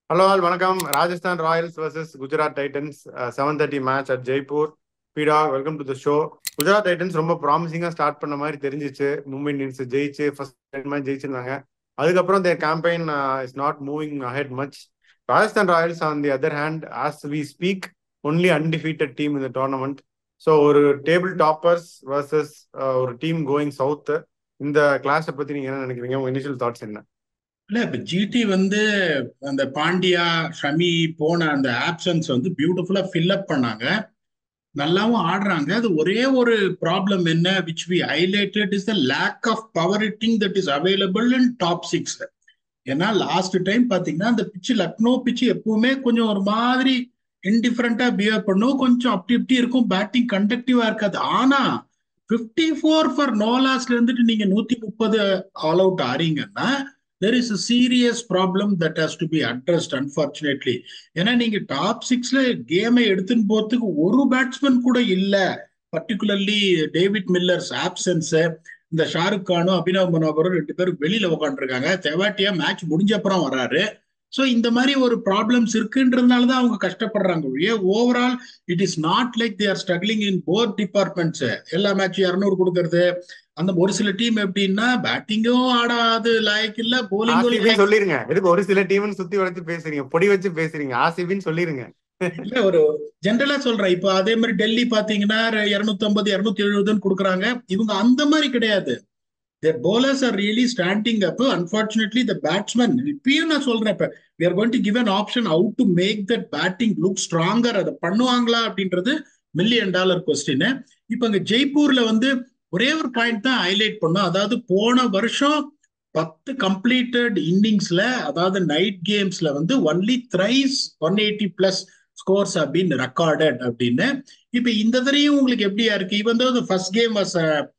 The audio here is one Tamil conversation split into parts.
ஹலோ ஆல் வணக்கம் Rajasthan Royals versus Gujarat Titans seven thirty match at Jaipur பீடா welcome to the show Gujarat Titans ரொம்ப ப்ராமிசிங்கா ஸ்டார்ட் பண்ண மாதிரி தெரிஞ்சிச்சு மும்பை இந்தியன்ஸ் ஜெயிச்சு ஃபர்ஸ்ட் ரெண்டு மேட்ச் ஜெயிச்சிருந்தாங்க அதுக்கப்புறம் their campaign is not moving ahead much Rajasthan Royals on the other hand as we speak only undefeated team இந்த டோர்னமெண்ட் ஸோ ஒரு டேபிள் டாப்பர்ஸ் வர்சஸ் ஒரு டீம் கோயிங் சவுத் இந்த கிளாஸை பத்தி நீங்க என்ன நினைக்கிறீங்க உங்க இனிஷியல் தாட்ஸ் என்ன இல்ல இப்ப ஜிடி வந்து அந்த பாண்டியா ஷமி போன அந்த ஆப்சன்ஸ் வந்து பியூட்டிஃபுல்லா ஃபில் அப் பண்ணாங்க நல்லாவும் ஆடுறாங்க அது ஒரே ஒரு ப்ராப்ளம் என்ன which we highlighted is the lack of power hitting that is available in top six ஏன்னா லாஸ்ட் டைம் பாத்தீங்கன்னா அந்த பிச்சு லக்னோ பிச்சு எப்பவுமே கொஞ்சம் ஒரு மாதிரி இன்டிஃபரெண்டா பிஹேவ் பண்ணும் கொஞ்சம் அப்படி இப்படி இருக்கும் பேட்டிங் கண்டக்டிவா இருக்காது ஆனா பிப்டி ஃபோர் ஃபார் நோலாஸ்ல இருந்துட்டு நீங்க நூத்தி முப்பது ஆல் அவுட் ஆறீங்கன்னா there is a serious problem that has to be addressed unfortunately ஏன்னா நீங்க டாப் சிக்ஸ்ல கேமை எடுத்துன்னு போறதுக்கு ஒரு பேட்ஸ்மேன் கூட இல்ல பர்டிகுலர்லி டேவிட் மில்லர்ஸ் ஆப்சன்ஸ் இந்த ஷாருக் கானும் அபினவ் மனோகரும் ரெண்டு பேரும் வெளியில உட்காந்துருக்காங்க தெவாட்டியா மேட்ச் முடிஞ்ச அப்புறம் வராரு ஸோ இந்த மாதிரி ஒரு ப்ராப்ளம்ஸ் இருக்குன்றதுனால தான் அவங்க கஷ்டப்படுறாங்க ஒழிய overall it is not like they are struggling in both departments எல்லா மேட்சும் இரநூறு கொடுக்கறது அந்த ஒரு சில டீம் எப்படின்னா பேட்டிங்கும் ஆடாது லாய்க் இல்ல போலிங்கும் சொல்லிருங்க எதுக்கு ஒரு சில டீம் சுத்தி வளைச்சு பேசுறீங்க பொடி வச்சு பேசுறீங்க ஆசிபின்னு சொல்லிருங்க இல்ல ஒரு ஜென்ரலா சொல்றேன் இப்போ அதே மாதிரி டெல்லி பாத்தீங்கன்னா இருநூத்தி ஐம்பது இருநூத்தி எழுபதுன்னு கொடுக்குறாங்க இவங்க அந்த மாதிரி கிடையாது their bowlers are really standing up unfortunately the batsman இப்பயும் நான் சொல்றேன் இப்ப we are going to give an option how to make that batting look stronger அதை பண்ணுவாங்களா அப்படின்றது மில்லியன் டாலர் கொஸ்டின் இப்ப அங்க ஜெய்ப்பூர்ல வந்து ஒரே ஒரு பாயிண்ட் தான் ஹைலைட் பண்ணும் அதாவது போன வருஷம் பத்து கம்ப்ளீட்டட் இன்னிங்ஸ்ல அதாவது நைட் கேம்ஸ்ல வந்து only thrice one eighty plus scores அப்படின்னு ரெக்கார்டட் அப்படின்னு இப்ப இந்த தடையும் உங்களுக்கு எப்படியா இருக்கு இவன் தான் first game was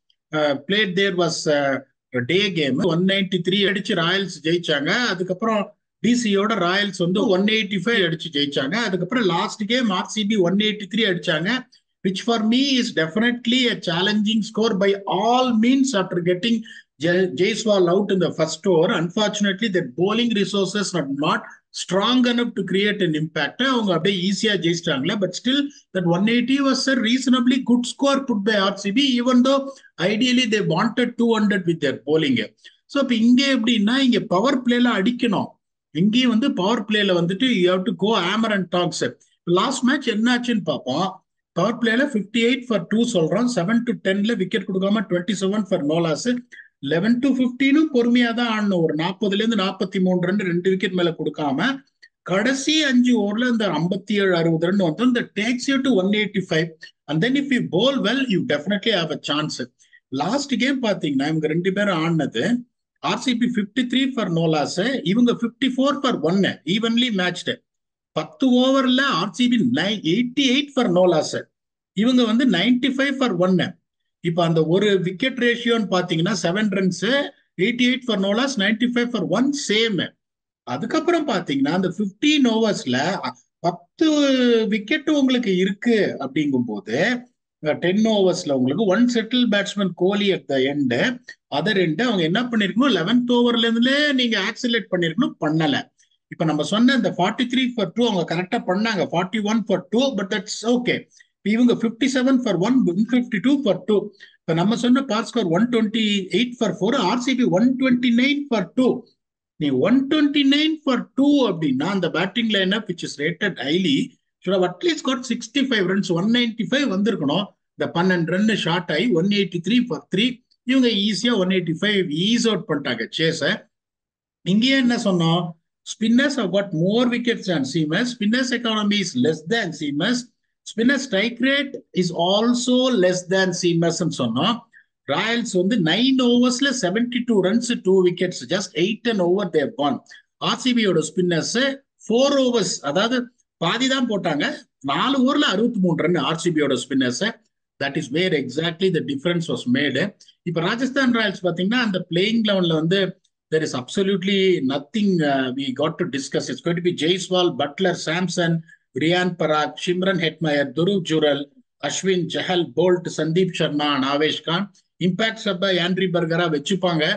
played there was day game one ninety three அடிச்சு ராயல்ஸ் ஜெயிச்சாங்க அதுக்கப்புறம் டிசியோட ராயல்ஸ் வந்து ஒன் எயிட்டி ஃபைவ் அடிச்சு ஜெயிச்சாங்க அதுக்கப்புறம் last game RCB one eighty three அடிச்சாங்க which for me is definitely a challenging score by all means after getting Jaiswal out in the first over. Unfortunately, the bowling resources are not strong enough to create an impact. அவங்க அப்படியே ஈஸியா ஜெயிச்சிட்டாங்களே but still that one eighty was a reasonably good score put by RCB even though ideally they wanted two hundred with their bowling so இப்போ இங்கே எப்படின்னா இங்க பவர் பிளேல அடிக்கணும் இங்கேயும் வந்து பவர் பிளேல வந்துட்டு you have to go hammer and tongs last match என்ன ஆச்சுன்னு பார்ப்போம் பவர் பிளேல பிப்டி எயிட் ஃபார் டூ சொல்றோம் செவன் டு டென்ல விக்கெட் கொடுக்காம twenty seven for no loss eleven to பிப்டீனும் பொறுமையா தான் ஆடணும் ஒரு நாற்பதுல இருந்து நாற்பத்தி மூணு ரன் ரெண்டு விக்கெட் மேல கொடுக்காம கடைசி அஞ்சு ஓவர்ல இந்த ஐம்பத்தி ஏழு அறுபது ரன் வந்து இந்த takes you to one eighty five and then if you bowl well you definitely have a chance last game பாத்தீங்கன்னா இவங்க ரெண்டு பேரும் ஆடினது RCB fifty three for no loss இவங்க பிப்டி ஃபோர் ஃபார் ஒன்னு ஈவன்லி மேட்ச்டு பத்து ஓவர்ல RCB eighty eight for no loss இவங்க வந்து நைன்டி ஃபைவ் ஃபார் ஒன்னு இப்போ அந்த ஒரு விக்கெட் ரேஷியோன்னு பாத்தீங்கன்னா seven runs eighty eight for no loss ninety five for one same அதுக்கப்புறம் பாத்தீங்கன்னா அந்த பிப்டீன் ஓவர்ஸ்ல பத்து விக்கெட் உங்களுக்கு இருக்கு அப்படிங்கும் போது டென் ஓவர்ஸ்ல உங்களுக்கு one settle batsman Kohli at the end other end அவங்க என்ன பண்ணிருக்கணும் லெவன்த் ஓவர்ல இருந்துலே நீங்க ஆக்சிலேட் பண்ணிருக்கணும் பண்ணல இப்ப நம்ம சொன்ன இந்த ஃபார்ட்டி த்ரீ ஃபார் டூ அவங்க கரெக்டா பண்ணாங்க forty one for two but that's okay இவங்க fifty seven for one one fifty two for two இப்ப நம்ம சொன்ன par score one twenty eight for four RCB one twenty nine for two நீ one twenty nine for two அப்படின்னா அந்த batting line up which is rated highly should at least got sixty five runs one ninety five வந்திருக்கணும் இந்த பன்னெண்டு ரன் ஷார்ட் ஆகி one eighty three for three இவங்க ஈஸியா one eighty five is out பண்ணிட்டாங்க சேஸ இங்கேயே என்ன சொன்னோம் spinners have got more wickets than seamers. Spinners economy is less than seamers. Spinner strike rate is also less than seamers and சொன்னோம் ராயல்ஸ் வந்து நைன் ஓவர்ஸ்ல seventy two runs two wickets just eight and over there gone ஆர்சிபியோட ஸ்பின்னர்ஸ் ஃபோர் ஓவர்ஸ் அதாவது பாதி தான் போட்டாங்க நாலு ஓவர்ல அறுபத்தி மூணு ரன் ஆர்சிபியோட spinners that is where exactly the difference was made இப்போ ராஜஸ்தான் ராயல்ஸ் பார்த்தீங்கன்னா அந்த பிளேயிங் லெவன்ல வந்து there is absolutely nothing uh, we got to discuss. It's going to be Jaiswal, Butler, Samson, Riyan Parag, Shimran Hetmeyer, Dhruv Jural, Ashwin, Chahal, Bolt, Sandeep Sharma, and Avesh Khan. Impact sub Nandre பர்கரா வச்சுப்பாங்க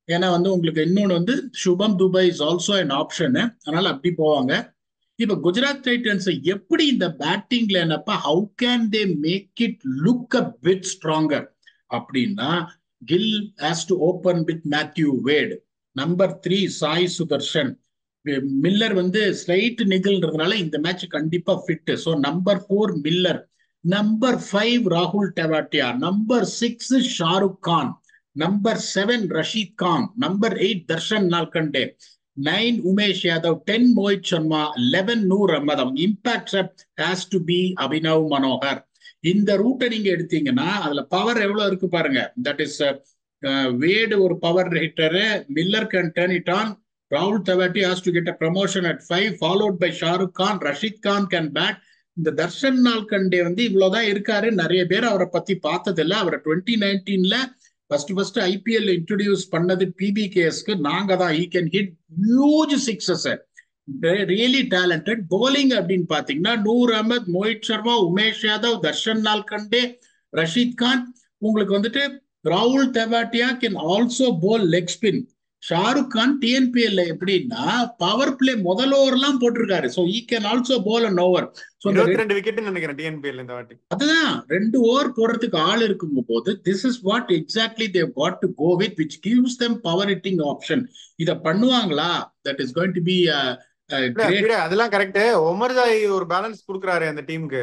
ஏன்னா வந்து உங்களுக்கு இன்னொன்று வந்து Shubham Dubey is also an option அதனால அப்படி போவாங்க இப்ப குஜராத் டைட்டன்ஸ் எப்படி இந்த பேட்டிங்ல என்னப்பா how can they make it look a bit stronger அப்படின்னா Gill has to open with Matthew Wade number three Sai Sudharsan Miller வந்து ஸ்லைட் நிகழ்ன்றதுனால இந்த மேட்ச் கண்டிப்பா fit so number four Miller number five ராகுல் Tewatia number six Shahrukh Khan number seven Rashid Khan number eight Darshan Nalkande nine Umesh Yadav ten Mohit Sharma eleven Noor அஹமதம் impact has to be Abhinav Manohar இந்த ரூட்டை நீங்க எடுத்தீங்கன்னா அதுல பவர் எவ்வளவு இருக்கு பாருங்க தட் இஸ் வேடு ஒரு power hitter Miller can turn it on ராகுல் Tewatia has to get a promotion at five followed by Shahrukh Khan Rashid Khan can bat இந்த தர்ஷன் நால்கண்டே வந்து இவ்வளவுதான் இருக்காரு நிறைய பேர் அவரை பத்தி பார்த்தது இல்லை அவரை டுவெண்ட்டி நைன்டீன்ல ஃபர்ஸ்ட் ஃபர்ஸ்ட் ஐபிஎல் இன்ட்ரடியூஸ் பண்ணது பிபிகேஎஸ்க்கு நாங்க தான் he can hit huge sixes really talented bowling அப்படின்னு பாத்தீங்கன்னா நூர் அஹமத் மோஹித் சர்மா உமேஷ் யாதவ் தர்ஷன் நால்கண்டே ரஷீத் கான் உங்களுக்கு வந்துட்டு ராகுல் Tewatia can also bowl leg spin Shahrukh Khan டிஎன்பிஎல்ல எப்படின்னா பவர் பிளே முதல் ஓவர்லாம் போட்டிருக்காரு so he can also bowl an over so இருபத்தி ரெண்டு விக்கெட் நினைக்கிறேன் டிஎன்பிஎல் இந்த வாட்டி அதுதான் ரெண்டு ஓவர் போடுறதுக்கு ஆள் இருக்கும் போது this is what exactly they got to go with which gives them power hitting option இத பண்ணுவாங்களா that is going to be அதெல்லாம் கரெக்ட் ஒமர்ஜாய் ஒரு பேலன்ஸ் கொடுக்குறாரு அந்த டீமுக்கு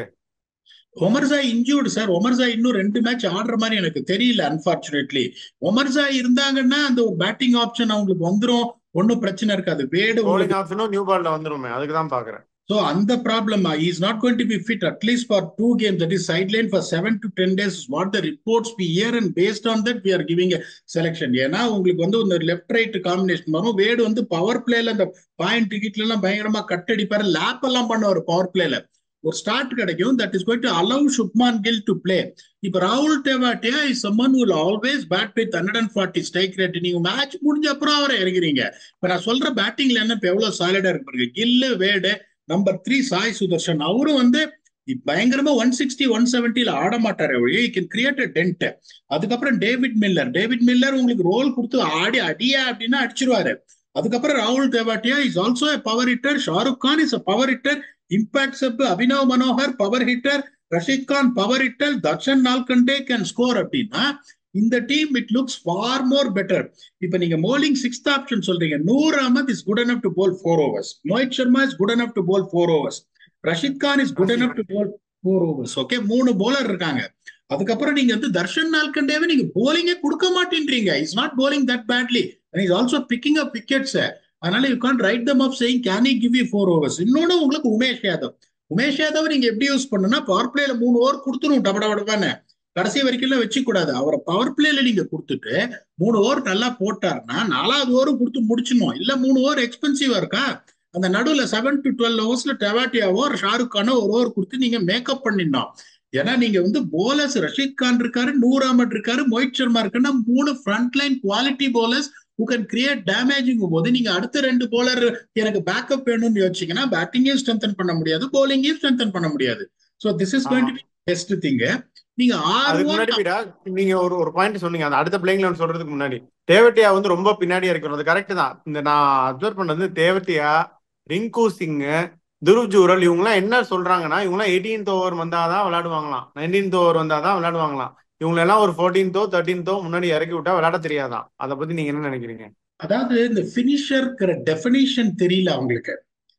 ஒமர்சாய் இன்ஜூர்டு சார் ஒமர்சாய் இன்னும் ரெண்டு மேட்ச் ஆடுற மாதிரி எனக்கு தெரியல அன்பார்ச்சுனேட்லி ஒமர்சாய் இருந்தாங்கன்னா அந்த ஒரு பேட்டிங் ஆப்ஷன் அவங்களுக்கு வந்துரும் ஒன்னும் பிரச்சனை இருக்காது வேடு போலிங் ஆப்ஷனும் நியூ பால்ல வந்துருமே அதுக்கு தான் பாக்குறேன் So அந்த problem is not going to be fit at least for two games. That is sideline for seven to ten days. Is what the reports we hear and based on that we are giving a selection. ஏன்னா உங்களுக்கு வந்து இந்த லெஃப்ட் ரைட் காம்பினேஷன் வரும் வேடு வந்து பவர் பிளேல அந்த பாயிண்ட் டிக்கெட்ல எல்லாம் பயங்கரமா கட் அடிப்பாரு லேப் எல்லாம் பண்ணுவார் பவர் பிளேல ஒரு ஸ்டார்ட் கிடைக்கும் that is going to allow Shubman Gill to play இப்ப ராகுல் Tewatia is someone will always bat with hundred and forty strike rate நீங்க மேட்ச் முடிஞ்ச அப்புறம் அவரை இறங்குறீங்க இப்ப நான் சொல்ற பேட்டிங்ல என்ன இப்ப எவ்வளவு சாலிடா இருக்கு பாருங்க கில்லு வேடு நம்பர் த்ரீ சாய் சுதர்ஷன் அவரும் வந்து பயங்கரமா ஒன் சிக்ஸ்டி ஒன் செவன்டில ஆட மாட்டாரு ஒழிய கேன் கிரியேட் அ டென்ட் அதுக்கப்புறம் டேவிட் மில்லர் டேவிட் மில்லர் உங்களுக்கு ரோல் கொடுத்து ஆடி அடியா அப்படின்னா அடிச்சிருவாரு அதுக்கப்புறம் ராகுல் Tewatia is also power hitter Shahrukh Khan is a power hitter impact sub Abhinav Manohar power hitter Rashid Khan power hitter Darshan Nalkande can score அப்படின்னா இந்த team it looks far more better இப்ப நீங்க மோலிங் சிக்ஸ்த் ஆப்ஷன் சொல்றீங்க Noor Ahmad is good enough to bowl four overs Mohit Sharma is good enough to bowl four overs Rashid Khan is good enough to bowl four overs okay மூணு போலர் இருக்காங்க அதுக்கப்புறம் நீங்க வந்து தர்ஷன் நால்கண்டேவே நீங்க போலிங்கே கொடுக்க மாட்டேன்றீங்க is not bowling that badly is also picking up wickets அதனால you can't write them up saying can you give you four overs இன்னொன்னு உங்களுக்கு உமேஷ் யாதவ் உமேஷ் யாதவ் நீங்க எப்படி யூஸ் பண்ணுனா பவர் பிளேல மூணு ஓவர் கொடுத்துரும் டபடபடப்பான கடைசி வரைக்கும் வச்சு கூடாது அவரை பவர் பிளேல நீங்க கொடுத்துட்டு மூணு ஓவர் நல்லா போட்டாருன்னா நாலாவது ஓவரும் கொடுத்து முடிச்சிடணும் இல்ல மூணு ஓவர் எக்ஸ்பென்சிவா இருக்கா அந்த நடுவுல செவன் டு டுவெல் ஹவர்ஸ்ல டெவாட்டியாவோ ஷாருக் கானோ ஒரு ஓவர் கொடுத்து நீங்க மேக்கப் பண்ணிடணும் ஏன்னா நீங்க வந்து போலர்ஸ் ரஷீத் கான் இருக்காரு நூர் அஹமத் இருக்காரு மோஹித் சர்மா இருக்குன்னா மூணு front line quality bowlers who can create damaging போது நீங்க அடுத்த ரெண்டு போலர் எனக்கு பேக்கப் வேணும்னு யோசிச்சீங்கன்னா பேட்டிங்கையும் ஸ்ட்ரென்தன் பண்ண முடியாது போலிங்கையும் ஸ்ட்ரென்தன் பண்ண முடியாது so this is going to be best thing நீங்க ஆறு நீங்க ஒரு ஒரு பாயிண்ட் சொன்னீங்க அந்த அடுத்த பிளேயிங் லெவன் சொல்றதுக்கு முன்னாடி தேவட்டியா வந்து ரொம்ப பின்னாடியா இருக்கிறது கரெக்ட் தான் இந்த நான் அப்சர்வ் பண்ணது தேவட்டியா ரிங்கு சிங் துருவ் ஜூரல் இவங்க எல்லாம் என்ன சொல்றாங்கன்னா இவங்க எல்லாம் எயிட்டீன்த் ஓவர் வந்தாதான் விளையாடுவாங்களாம் நைன்டீன்த் ஓவர் வந்தாதான் விளையாடுவாங்களாம் இவங்க எல்லாம் ஒரு ஃபோர்டீன்த்தோ தேர்ட்டீன்த்தோ முன்னாடி இறக்கி விட்டா விளையாட தெரியாதான் அதை பத்தி நீங்க என்ன நினைக்கிறீங்க அதாவது இந்த பினிஷர்ங்கிற டெபினிஷன் தெரியல அவங்களுக்கு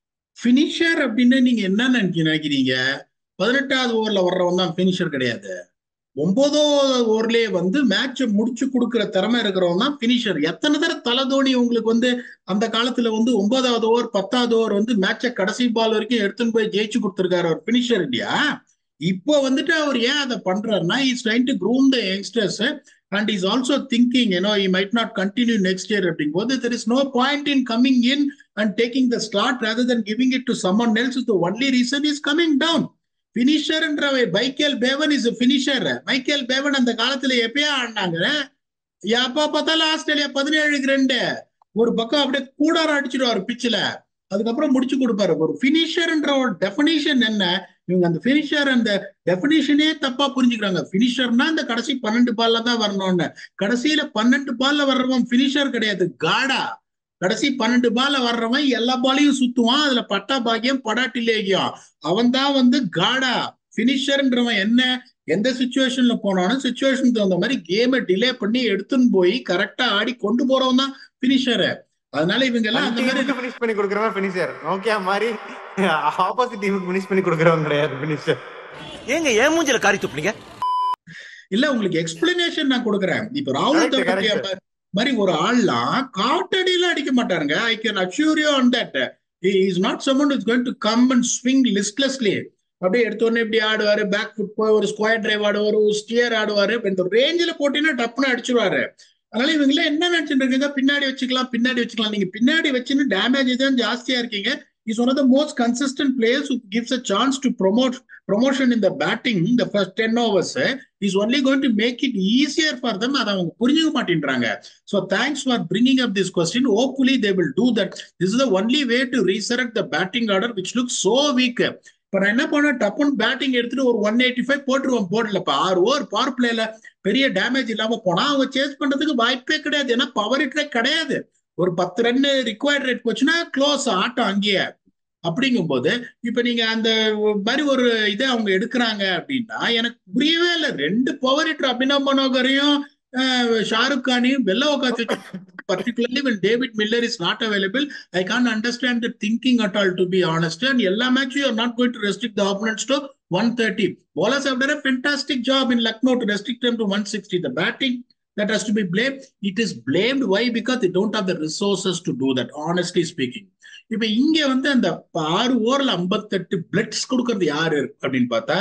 பினிஷர் அப்படின்னு நீங்க என்ன நினைக்கிறீங்க பதினெட்டாவது ஓவர்ல வர்றவன் தான் பினிஷர் கிடையாது ஒன்பதாவது ஓவர்லயே வந்து மேட்ச் முடிச்சு கொடுக்குற திறமை இருக்கிறவங்க தான் பினிஷர் எத்தனை தடவை தலை தோனி உங்களுக்கு வந்து அந்த காலத்துல வந்து ஒன்பதாவது ஓவர் பத்தாவது ஓவர் வந்து மேட்சை கடைசி பால் வரைக்கும் எடுத்துன்னு போய் ஜெயிச்சு கொடுத்துருக்காரு ஒரு பினிஷர் இல்லையா இப்போ வந்துட்டு அவர் ஏன் அதை பண்றாருன்னா is trying to groom the youngsters and is also thinking you know he might not continue next year அப்படிங்கும் போது there is no point in coming in and taking the slot rather than giving it to someone else the only reason is coming down பினிஷர்ன்ற Michael Bevan is finisher Michael Bevan அந்த காலத்துல எப்பயா ஆடினாங்க எப்ப பார்த்தாலும் ஆஸ்திரேலியா பதினேழுக்கு ரெண்டு ஒரு பக்கம் அப்படியே கூடாரம் அடிச்சிடுவார் பிச்சில் அதுக்கப்புறம் முடிச்சு கொடுப்பாரு ஒரு பினிஷர்ன்ற ஒரு டெபினிஷன் என்ன இவங்க அந்த பினிஷர் அந்த டெபினிஷனே தப்பா புரிஞ்சுக்கிறாங்க பினிஷர்னா இந்த கடைசி பன்னெண்டு பால்ல தான் வரணும்னு கடைசியில பன்னெண்டு பால்ல வர்றவன் பினிஷர் கிடையாது காடா கடைசி பன்னெண்டு பால்ல வர்றவன் எல்லா பாலையும் சுத்துவான் அதுல பட்டா பாக்கியம் படாட்டிலேகியம் அவன் தான் வந்து காடா பினிஷர்ன்றவன் என்ன எந்த சுச்சுவேஷன்ல போனாலும் சுச்சுவேஷன் தகுந்த மாதிரி கேமை டிலே பண்ணி எடுத்துன்னு போய் கரெக்டா ஆடி கொண்டு போறவன் தான் பினிஷரு அதனால இவங்க எல்லாம் அந்த மாதிரி ஃபினிஷ் பண்ணி கொடுக்குறவன் ஃபினிஷர் நோக்கியா மாதிரி ஆப்போசிட் டீமுக்கு ஃபினிஷ் பண்ணி கொடுக்குறவங்க கிடையாது ஃபினிஷர் ஏங்க ஏன் மூஞ்சில காரி துப்புனீங்க இல்ல உங்களுக்கு எக்ஸ்பிளனேஷன் நான் கொடுக்குறேன் இப்ப ராகுல் Correct, தவக்கட்டியா correct. மாதிரி ஒரு ஆள்லாம் காட்டடியில அடிக்க மாட்டாருங்க I can assure you on that is not someone is going to come and swing listlessly அப்படியே எடுத்த உடனே இப்படி ஆடுவாரு பேக் ஃபுட் போய் ஒரு ஸ்கொயர் டிரைவ் ஆடுவாரு ஒரு ஸ்டியர் ஆடுவாரு இப்ப இந்த ரேஞ்சில் போட்டீங்கன்னா டப்புன்னு அடிச்சிருவாரு அதனால இவங்க எல்லாம் என்ன நினைச்சிட்டு இருக்கீங்க பின்னாடி வச்சுக்கலாம் பின்னாடி வச்சுக்கலாம் நீங்க பின்னாடி வச்சுன்னு டேமேஜ் தான் ஜாஸ்தியா இருக்கீங்க is one of the most consistent players gives a chance to promote promotion in the batting the first ten overs is only going to make it easier for them அதை அவங்க புரிஞ்சுக்க மாட்டேன்றாங்க so thanks for bringing up this question hopefully they will do that this is the only way to resurrect the batting order which look so weak இப்ப நான் என்ன பண்ணேன் டப்புன்னு பேட்டிங் எடுத்துட்டு ஒரு ஒன் எயிட்டி ஃபைவ் போட்டுருவோம் போடல இப்ப ஆறு ஓவர் பவர் பிளேல பெரிய டேமேஜ் இல்லாம போனா அவங்க சேஸ் பண்றதுக்கு வாய்ப்பே கிடையாது ஏன்னா பவர் ஹிட்ரே கிடையாது ஒரு பத்து ரன் ரிக்வயர்ட் ரேட் போச்சுன்னா க்ளோஸ் ஆட்டம் அங்கேயே அப்படிங்கும்போது இப்ப நீங்க அந்த மாதிரி ஒரு இதை அவங்க எடுக்கிறாங்க அப்படின்னா எனக்கு புரியவே இல்லை ரெண்டு பவர் ஹிட்டர் அபினவ் மனோகரையும் ஷாருக் கானையும் வெள்ள உட்காந்து particularly when David Miller is not available, I can't understand the thinking at all, to be honest. And எல்லா மேட்சும் you are not going to restrict the opponents to 130. Bowlers have done a fantastic job in Lucknow to restrict them to 160. The batting that has to be blamed. It is blamed. Why? Because they don't have the resources to do that, honestly speaking. இப்ப இங்க வந்து அந்த ஆறு ஓவர்ல ஐம்பத்தெட்டு பிளட்ஸ் கொடுக்கறது யாரு அப்படின்னு பார்த்தா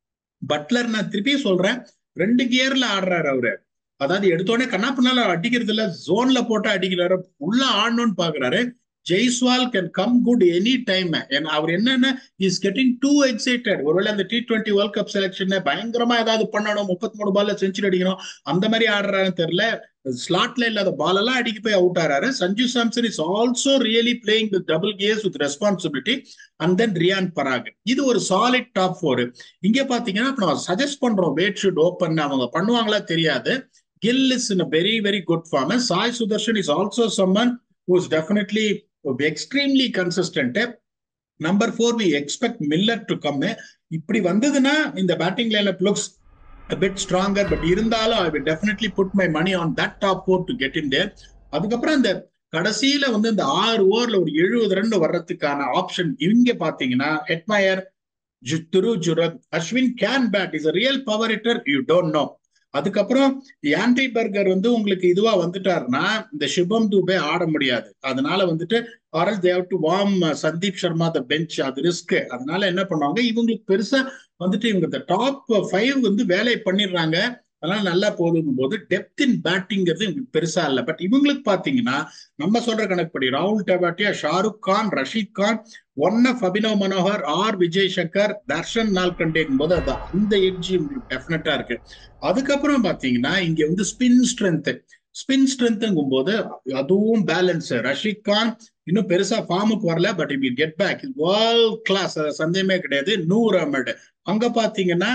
பட்லர் நான் திருப்பி சொல்றேன் ரெண்டு கியர்ல ஆடுறாரு அவரு அதாவது எடுத்தோடனே கண்ணாப்பினால அடிக்கிறது இல்ல ஜோன்ல போட்டு அடிக்கிறாரு உள்ள ஆடணும்னு பாக்குறாரு Jaiswal can come good any time அவர் என்னன்னா இஸ் கெட்டிங் டூ எக்ஸைட்டட் ஒருவேளை அந்த T twenty world cup selection பயங்கரமா ஏதாவது பண்ணணும் முப்பத்தி மூணு பால்ல செஞ்சுரி அடிக்கணும் அந்த மாதிரி ஆடுறாருன்னு தெரியல ஸ்லாட்ல இல்லாத பால் எல்லாம் அடிக்க போய் அவுட் ஆறாரு Sanju Samson is also really playing with double gears with responsibility and then Riyan Parag இது ஒரு சாலிட் டாப் ஃபோர் இங்க பாத்தீங்கன்னா இப்ப நம்ம சஜஸ்ட் பண்றோம் வேட் ஷுட் ஓப்பன் அவங்க பண்ணுவாங்களா தெரியாது Gill is in very very good form Sai Sudharsan is also someone who is definitely extremely consistent number four we expect Miller to come இப்படி வந்ததுன்னா இந்த batting line looks bit stronger but இருந்தாலும் I will definitely put my money on that top four to get in there அதுக்கப்புறம் இந்த கடைசியில வந்து இந்த ஆறு ஓவர்ல ஒரு எழுபது ரன் வர்றதுக்கான ஆப்ஷன் இங்க பாத்தீங்கன்னா Hetmyer Dhruv Jurel Ashwin can bat is real power hitter you don't know அதுக்கப்புறம் ஆண்டி பர்கர் வந்து உங்களுக்கு இதுவா வந்துட்டாருன்னா இந்த சிவம் தூபே ஆட முடியாது அதனால வந்துட்டு RR they've to warm Sandeep Sharma the bench அது ரிஸ்க் அதனால என்ன பண்ணுவாங்க இவங்களுக்கு பெருசா வந்துட்டு இவங்க இந்த டாப் ஃபைவ் வந்து வேலையை பண்ணிடுறாங்க அதனால நல்லா போதுங்கும் போது டெப்த் இன் பேட்டிங்கிறது இவங்களுக்கு பெருசா இல்லை பட் இவங்களுக்கு பாத்தீங்கன்னா நம்ம சொல்ற கணக்குப்படி ராகுல் டெபாட்டியா Shahrukh Khan Rashid Khan one of Abhinav Manohar R Vijay Shankar Darshan நால்கண்டேக்கும் போது அது அந்த எட்ஜி டெஃபினட்டா இருக்கு அதுக்கப்புறம் பாத்தீங்கன்னா இங்க வந்து ஸ்பின் ஸ்ட்ரென்த் ஸ்பின் ஸ்ட்ரென்த்ங்கும் போது அதுவும் பேலன்ஸ் ரஷீத் கான் இன்னும் பெருசா ஃபார்முக்கு வரல பட் இப் கெட் பேக் வேர்ல்ட் கிளாஸ் சந்தேகமே கிடையாது நூறு அமட் அங்க பாத்தீங்கன்னா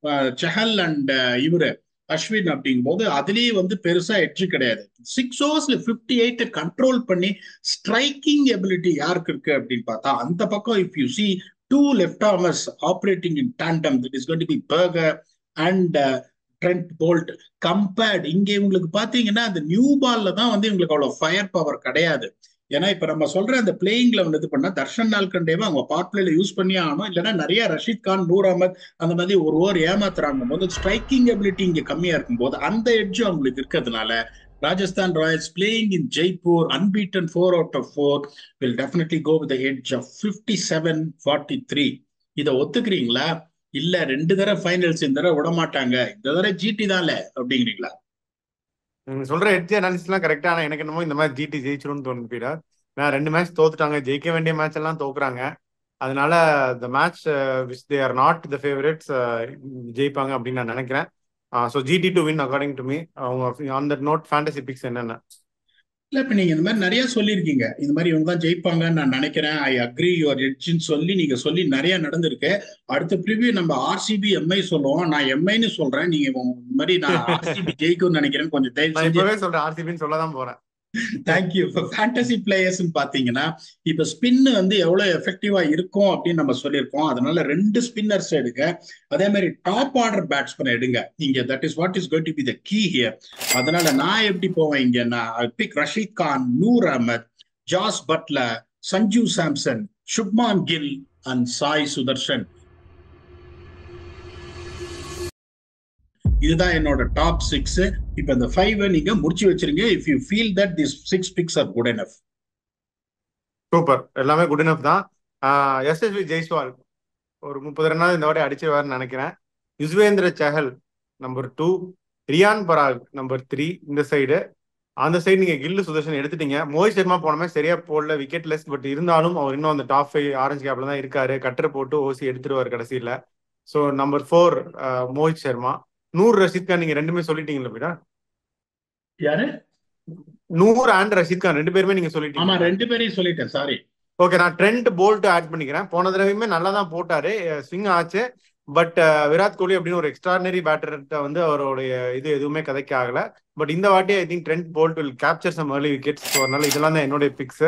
செஹல் அண்ட் இவரு அஸ்வின் அப்படிங்கும் போது அதுலயே வந்து பெருசா எட்ஜு கிடையாது சிக்ஸ் ஓவர்ஸ்ல பிப்டி எயிட் கண்ட்ரோல் பண்ணி ஸ்ட்ரைக்கிங் எபிலிட்டி யாருக்கு இருக்கு அப்படின்னு பார்த்தா அந்த பக்கம் if you see two left armers operating in tandem that is going to be Burger and Trent Boult compared இங்க இவங்களுக்கு பாத்தீங்கன்னா அந்த நியூ பால்ல தான் வந்து இவங்களுக்கு அவ்வளவு ஃபயர் பவர் கிடையாது ஏன்னா இப்ப நம்ம சொல்ற அந்த பிளேயிங்ல வந்து இது பண்ணா தர்ஷன் நால்கண்டேவை அவங்க பாட் பிளேல யூஸ் பண்ணியே ஆகணும் இல்லைன்னா நிறைய ரஷீத் கான் நூர் அகமத் அந்த மாதிரி ஒரு ஓவர் ஏமாத்துறாங்க போது ஸ்ட்ரைக்கிங் எபிலிட்டி இங்க கம்மியா இருக்கும் போது அந்த எட்ஜ் அவங்களுக்கு இருக்கிறதுனால Rajasthan Royals playing in Jaipur unbeaten four out of four will definitely go with edge of fifty seven forty three இதை ஒத்துக்கிறீங்களா இல்ல ரெண்டு தடவை ஃபைனல்ஸ் இந்த தடவை விட மாட்டாங்க இந்த தடவை ஜிடி தான்ல அப்படிங்கிறீங்களா நீங்க சொல்ற எட்ஜ் அனாலிசிஸ் எல்லாம் கரெக்டா ஆனா எனக்கு என்னமோ இந்த மாதிரி ஜிடி ஜெயிச்சிரும்னு தோணுது பீடா நான் ரெண்டு மேட்ச் தோத்துட்டாங்க ஜெயிக்க வேண்டிய மேட்ச் எல்லாம் தோக்குறாங்க அதனால the match which they are not the favourites ஜெயிப்பாங்க அப்படின்னு நான் நினைக்கிறேன் so GT to win according to me அவங்க on that note fantasy picks என்னென்ன இல்ல இப்ப நீங்க இந்த மாதிரி நிறைய சொல்லியிருக்கீங்க இந்த மாதிரி இவங்க தான் ஜெயிப்பாங்கன்னு நான் நினைக்கிறேன் ஐ அக்ரி யுவர் எட்ஜின்னு சொல்லி நீங்க சொல்லி நிறைய நடந்திருக்கு அடுத்த ப்ரிவியூ நம்ம ஆர்சிபி எம்ஐ சொல்லுவோம் நான் எம்ஐன்னு சொல்றேன் நீங்க இந்த மாதிரி நான் ஆர்சிபி ஜெயிக்கும்னு நினைக்கிறேன் கொஞ்சம் தயவு நான் செஞ்சு இப்பவே சொல்றேன் ஆர்சிபின்னு சொல்ல தான் போறேன் தேங்க்யூ இப்போ ஃபேண்டசி பிளேயர்ஸ்னு பாத்தீங்கன்னா இப்ப ஸ்பின் வந்து எவ்வளவு எஃபெக்டிவா இருக்கும் அப்படின்னு நம்ம சொல்லியிருக்கோம் அதனால ரெண்டு ஸ்பின்னர்ஸ் எடுங்க அதே மாதிரி டாப் ஆர்டர் பேட்ஸ்மேன் எடுங்க இங்க that is what is going to be the key here அதனால நான் எப்படி போவேன் இங்கன்னா pick Rashid Khan Noor Ahmad Jos Buttler Sanju Samson Shubman Gill and Sai Sudharsan இதுதான் என்னோட டாப் சிக்ஸ் இப்ப இந்த ஃபைவ் நீங்க முடிச்சு வச்சிருங்க if you feel that this six picks are good enough super எல்லாமே குட் இனஃப் தான் எஸ்எஸ்வி ஜெய்ஸ்வால் ஒரு முப்பது ரன்னாவது இந்த வாட்டி அடிச்சிருவாருன்னு நினைக்கிறேன் Yuzvendra Chahal number two Riyan Parag number three இந்த சைடு அந்த சைடு நீங்க கில்லு சுதர்ஷன் எடுத்துட்டீங்க மோஹித் சர்மா போனமே சரியா போடல விக்கெட் லெஸ் பட் இருந்தாலும் அவர் இன்னும் அந்த டாப் ஃபைவ் ஆரஞ்சு கேப்ல தான் இருக்காரு கட்டர் போட்டு ஓசி எடுத்துருவாரு கடைசியில so number four Mohit Sharma நூறு ரஷீத் கான் நீங்க ரெண்டுமே சொல்லிட்டீங்களா பீடா யாரு நூறு அண்ட் ரஷீத் கான் ரெண்டு பேருமே நீங்க ஆமா சொல்லிட்டீங்க ரெண்டு பேரையும் சொல்லிட்டேன் சாரி ஓகே நான் ட்ரெண்ட் போல்ட் ஆட் பண்ணிக்கிறேன் போன தடவையுமே நல்லா தான் போட்டாரு ஸ்விங் ஆச்சு பட் விராட் கோலி அப்படின்னு ஒரு எக்ஸ்ட்ராடினரி பேட்டர்கிட்ட வந்து அவருடைய இது எதுவுமே கதைக்க ஆகல பட் இந்த வாட்டி I think Trent Boult will capture some early wickets so அதனால இதெல்லாம் தான் என்னுடைய பிக்ஸ்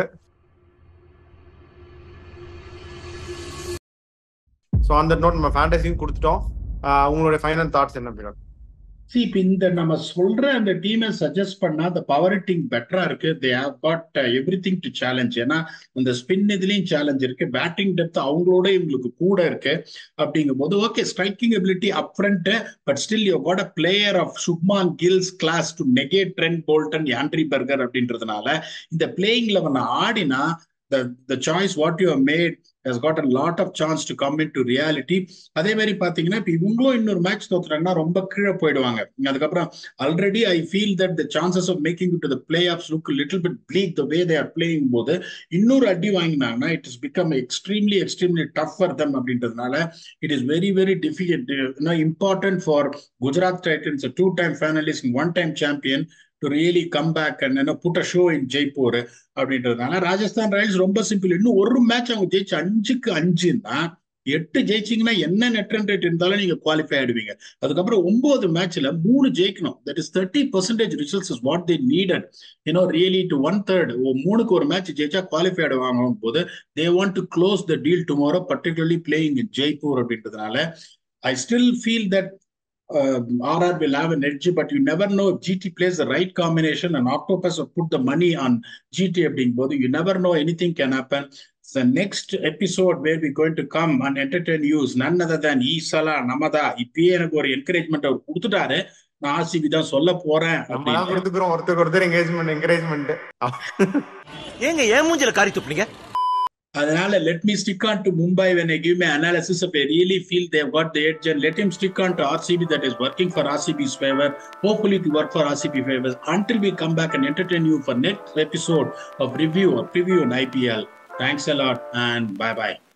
ஸோ அந்த நோட் நம்ம ஃபேண்டசியும் கொடுத்துட்டோம் ஆஹ் உங்களுடைய ஃபைனல் தாட்ஸ் என்ன பீடா சி இப்ப இந்த நம்ம சொல்ற அந்த டீமை சஜஸ்ட் பண்ணா அந்த பவர் ஹிட்டிங் பெட்டரா இருக்கு they have got everything to challenge ஏன்னா இந்த ஸ்பின் இதுலயும் சேலஞ்ச் இருக்கு பேட்டிங் டெப்த் அவங்களோட இவங்களுக்கு கூட இருக்கு அப்படிங்கும் போது okay striking ability up front but still you got a player of Shubman Gill's class to negate Trent Boult and Nandre Burger அப்படின்றதுனால இந்த பிளேயிங் லெவன் ஆடினா the the choice what you have made has got a lot of chance to come into reality அதே மாதிரி பாத்தீங்கன்னா இப்ப இவங்களும் இன்னொரு மேட்ச் தோத்துறாங்கன்னா ரொம்ப கீழே போயிடுவாங்க அதுக்கப்புறம் already I feel that the chances of making to the playoffs look little bit bleak the way they are playing போது இன்னொரு அடி வாங்கினாங்கன்னா it is become extremely extremely tough for them அப்படின்றதுனால it is very very difficult important for Gujarat Titans two time finalist one time champion to really come back and put a show in Jaipur அப்படின்றதுனால ராஜஸ்தான் ராயல்ஸ் ரொம்ப சிம்பிள் இன்னும் ஒரு மேட்ச் அவங்க ஜெயிச்சு அஞ்சுக்கு அஞ்சுன்னா எட்டு ஜெயிச்சிங்கன்னா என்ன நெட் ரன் ரேட் இருந்தாலும் நீங்க குவாலிஃபை ஆயிடுவீங்க அதுக்கப்புறம் ஒன்பது மேட்ச்ல மூணு ஜெயிக்கணும் that is thirty percentage results is what they needed you know really to one third மூணுக்கு ஒரு மேட்ச் ஜெயிச்சா குவாலிஃபை ஆயிடுவாங்க போது they want to close the deal tomorrow particularly playing in Jaipur அப்படின்றதுனால I still feel that uh, RR will have an edge, but you never know if GT plays the right combination and Octopus will put the money on GT அப்படிங்கும்போது you never know anything can happen. The next episode where we're going to come and entertain you is none other than ஈசலா நமதா இப்பயே எனக்கு ஒரு என்கரேஜ்மெண்ட் அவர் கொடுத்துட்டாரு நான் ஆர்சிபி தான் சொல்ல போறேன் நம்ம தான் அப்படின்னு கொடுத்துக்கிறோம் ஒருத்தருக்கு ஒருத்தர் என்கேஜ்மெண்ட் என்கரேஜ்மெண்ட் ஏங்க ஏன் மூஞ்சில காரி துப்புனீங்க அதனால let me stick on to Mumbai when I give my analysis if I really feel they've got the edge and let him stick on to RCB that is working for RCB's favor, hopefully to work for RCB favors until we come back and entertain you for next episode of review or preview on IPL. Thanks a lot and bye bye.